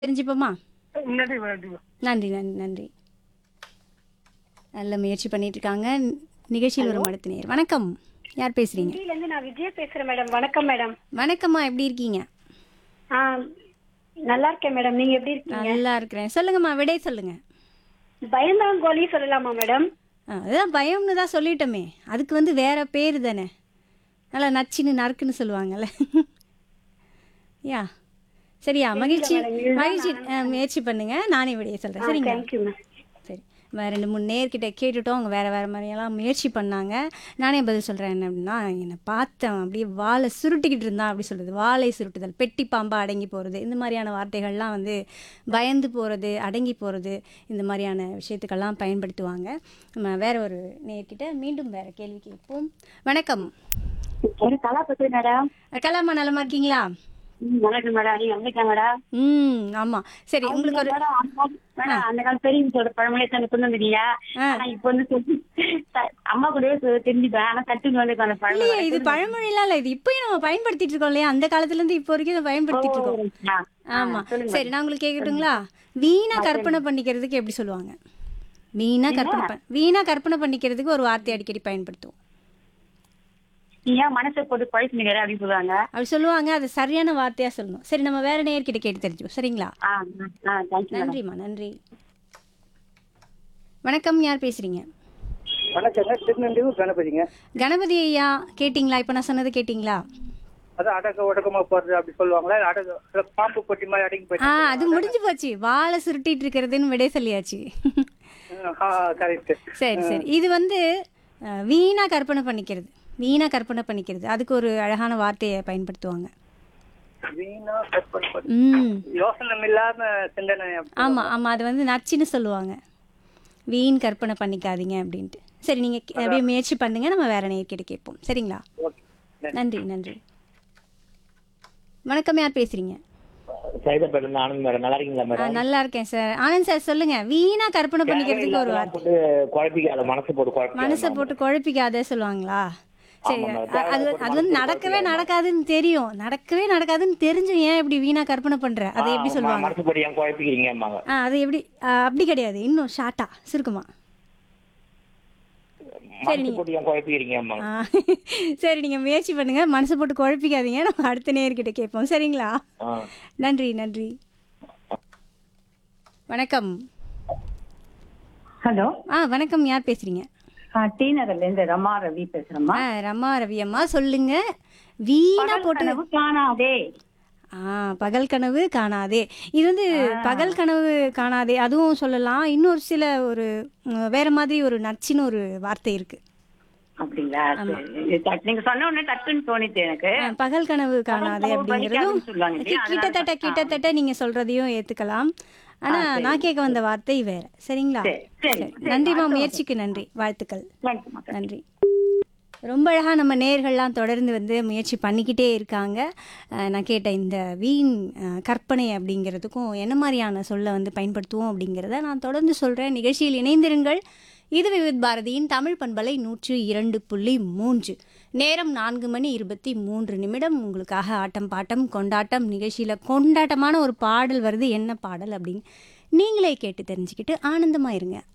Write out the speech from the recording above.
தெரிஞ்சுப்போமா நன்றி நன்றி நன்றி நன்றி நன்றி நல்ல முயற்சி பண்ணிட்டு இருக்காங்க நிகழ்ச்சியில் ஒரு மடுத்து நேர் வணக்கம் யார் பேசுறீங்க இருந்து நான் விஜயா பேசுறேன் மேடம் வணக்கம் மேடம் வணக்கம்மா எப்படி இருக்கீங்க ஆ நல்லா இருக்கேன் மேடம் நீங்க எப்படி இருக்கீங்க நல்லா இருக்கிறேன் சொல்லுங்கம்மா விடை சொல்லுங்க பயந்தாங்கோலி சொல்லலாமா மேடம் ஆ, அதுதான் பயம்னு தான் சொல்லிட்டோமே அதுக்கு வந்து வேற பேர் தானே நல்லா நச்சுன்னு நறுக்குன்னு சொல்லுவாங்கல்ல யா சரியா மகிழ்ச்சி மகிழ்ச்சி ஆ, முயற்சி பண்ணுங்க நானே விடைய சொல்றேன் சரிங்களா தேங்க்யூ மேம் சரி வேற ரெண்டு மூணு நேர்கிட்ட கேட்டுட்டோம் அவங்க வேற வேற மாதிரியெல்லாம் முயற்சி பண்ணாங்க நானே பதில் சொல்கிறேன் என்ன அப்படின்னா என்னை பார்த்தேன் அப்படியே வாழை சுருட்டிக்கிட்டு இருந்தான் அப்படி சொல்கிறது வாழை சுருட்டுதல் பெட்டி பாம்பா அடங்கி போகிறது இந்த மாதிரியான வார்த்தைகள்லாம் வந்து பயந்து போகிறது அடங்கி போகிறது இந்த மாதிரியான விஷயத்துக்கெல்லாம் பயன்படுத்துவாங்க நம்ம வேற ஒரு நேர்கிட்ட மீண்டும் வேற கேள்வி கேட்போம் வணக்கம் ஒரு கலா பத்தி மேடம் கலாமா நலமா இருக்கீங்களா வணக்கம் மேடம் நீங்க வந்திருக்கேன் மேடம் ம் ஆமாம் சரி உங்களுக்கு ஒரு மேடம் அந்த கால- மேடம் அந்த கால பெரியவங்களோட பழமொழியை தான் கொண்டு வந்துட்டீங்க ஆ. ஆனா இப்ப வந்து சொல்லி- த- அம்மா கூடவே சொ- தெரிஞ்சுப்பேன் ஆனா தட்டுன்னு வந்து அந்த பழமொழி இல்லையே இது பழமொழிலாம் இல்லை இது இப்பயும் நம்ம பயன்படுத்திட்டு இருக்கோம் இல்லையா அந்த காலத்துல இருந்து இப்போ வரைக்கும் இதை பயன்படுத்திட்டு இருக்கோம் ஆ, ஆ, ஆமா சொல்லுங்க சரி நான் உங்களுக்கு கேட்கட்டுங்களா வீணா கற்பனை பண்ணிக்கிறதுக்கு எப்படி சொல்லுவாங்க வீணா கற்பனை பண்- வீணா கற்பனை பண்ணிக்கிறதுக்கு ஒரு வார்த்தை அடிக்கடி பயன்படுத்துவோம் நீ ஏன் மனசை போட்டு குழப்பினுக்கிற அப்படின்னு சொல்லுவாங்க அப்படி சொல்லுவாங்க அது சரியான வார்த்தையா சொல்லணும் சரி நம்ம வேற நேர்கிட்ட கேட்டு தெரிஞ்சுப்போம் சரிங்களா ஆ ஆ தேங்க்யூ மேடம் நன்றிம்மா நன்றி வணக்கம் யார் பேசுறீங்க வணக்கங்க திருநெல்வேலி கணபதிங்க கணபதி ஐயா கேட்டிங்களா இப்போ நான் சொன்னது கேட்டிங்களா அதான் அடக்க உடக்கமா போறது அப்படி சொல்லுவாங்களா இல்ல அடக்க பாம்பு கொட்டி மாதிரி அடங்கி ஆ போயிட்டு அது முடிஞ்சு போச்சு வாழை சுருட்டிட்டு இருக்கிறதுன்னு விடை சொல்லியாச்சு கரெக்ட் சரி சரி இது வந்து அஹ், வீணா கற்பனை பண்ணிக்கிறது வீணா கற்பனை பண்ணிக்கிறது அதுக்கு ஒரு அழகான வார்த்தையை பயன்படுத்துவாங்க வீணா கற்பனை பண்ணி- ம் யோசனை இல்லாம சிந்தனை அப்படி. ஆமாம் ஆமாம் அது வந்து நச்சுன்னு சொல்லுவாங்க வீண் கற்பனை பண்ணிக்காதீங்க அப்படின்ட்டு சரி நீங்கள் அப்படியே முயற்சி பண்ணுங்க நம்ம வேற நேர்கிட்ட கேட்போம் சரிங்களா ஓகே நன்றி நன்றி வணக்கம் யார் பேசுறீங்க சைதாப்பேட்டை இருந்து ஆனந்த் மேடம் நல்லா இருக்கீங்களா ஆ, மேடம் நல்லா இருக்கேன் சார் ஆனந்த் சார் சொல்லுங்க வீணா கற்பனை பண்ணிக்கிறதுக்கு ஒரு வார்த்தை போட்டு குழப்பிக்காத மனசு போட்டு குழப்பிக்காத மனசை போட்டு குழப்பிக்காத சொல்லுவாங்களா சரி ஆமாம், அ- அது அது வந்து நடக்கவே நடக்காதுன்னு தெரியும் நடக்கவே நடக்காதுன்னு தெரிஞ்சும் ஏன் இப்படி வீணா கற்பனை பண்ற அதை எப்படி சொல்லுவாங்க மனசு போட்டு ஏன் குழப்பிக்கிறீங்க அம்மாங்க ஆ அது எப்படி ஆ, அப்படி கிடையாது இன்னும் ஷார்ட்டா சுருக்குமா மனசு போட்டு ஏன் குழப்பிக்கிறீங்க அம்மாங்க ஆ, சரி நீங்க முயற்சி பண்ணுங்க மனசை போட்டு குழப்பிக்காதீங்க நம்ம அடுத்த நேர்கிட்ட கேட்போம் சரிங்களா ஆ. நன்றி நன்றி வணக்கம் ஹலோ ஆ வணக்கம் யார் பேசுறீங்க டி நகர்ல இருந்து ரமா ரவி பேசுறேம்மா ஆ ரமா ரவி அம்மா சொல்லுங்க வீணா போட்டு கனவு காணாதே ஆ பகல் கனவு காணாதே இது வந்து பகல் கனவு காணாதே அதுவும் சொல்லலாம் இன்னொரு சில ஒரு ம், வேற மாதிரி ஒரு நச்சுன்னு ஒரு வார்த்தை இருக்கு அப்படிங்களா சரி. இது தட்- நீங்க சொன்ன உடனே டக்குன்னு தோணிச்சு எனக்கு ஆ, பகல் கனவு காணாதே கனவு அப்படிங்கிறதும் பலிக்காதுன்னு சொல்லுவாங்க இல்லையா? கி- கிட்டத்தட்ட கிட்டத்தட்ட நீங்க சொல்றதையும் ஏத்துக்கலாம் ஆனா நான் கேட்க வந்த வார்த்தை வேற சரிங்களா சரி, சரி, சரி. நன்றிமா முயற்சிக்கு நன்றி வாழ்த்துக்கள் தேங்க்யூம்மா. நன்றி ரொம்ப அழகாக நம்ம நேர்கள்லாம் தொடர்ந்து வந்து முயற்சி பண்ணிக்கிட்டே இருக்காங்க அஹ் நான் கேட்ட இந்த வீண் அஹ், கற்பனை அப்படிங்கிறதுக்கும் என்ன மாதிரியான சொல்ல வந்து பயன்படுத்துவோம் அப்படிங்கிறத நான் தொடர்ந்து சொல்கிறேன் நிகழ்ச்சியில் இணைந்திருங்கள் இது விவித் பாரதியின் தமிழ் பண்பலை நூற்று இரண்டு புள்ளி மூன்று நேரம் நான்கு மணி இருபத்தி மூன்று நிமிடம் உங்களுக்காக ஆட்டம் பாட்டம் கொண்டாட்டம் நிகழ்ச்சியில் கொண்டாட்டமான ஒரு பாடல் வருது என்ன பாடல் அப்படின்னு நீங்களே கேட்டு தெரிஞ்சுக்கிட்டு ஆனந்தமாக இருங்க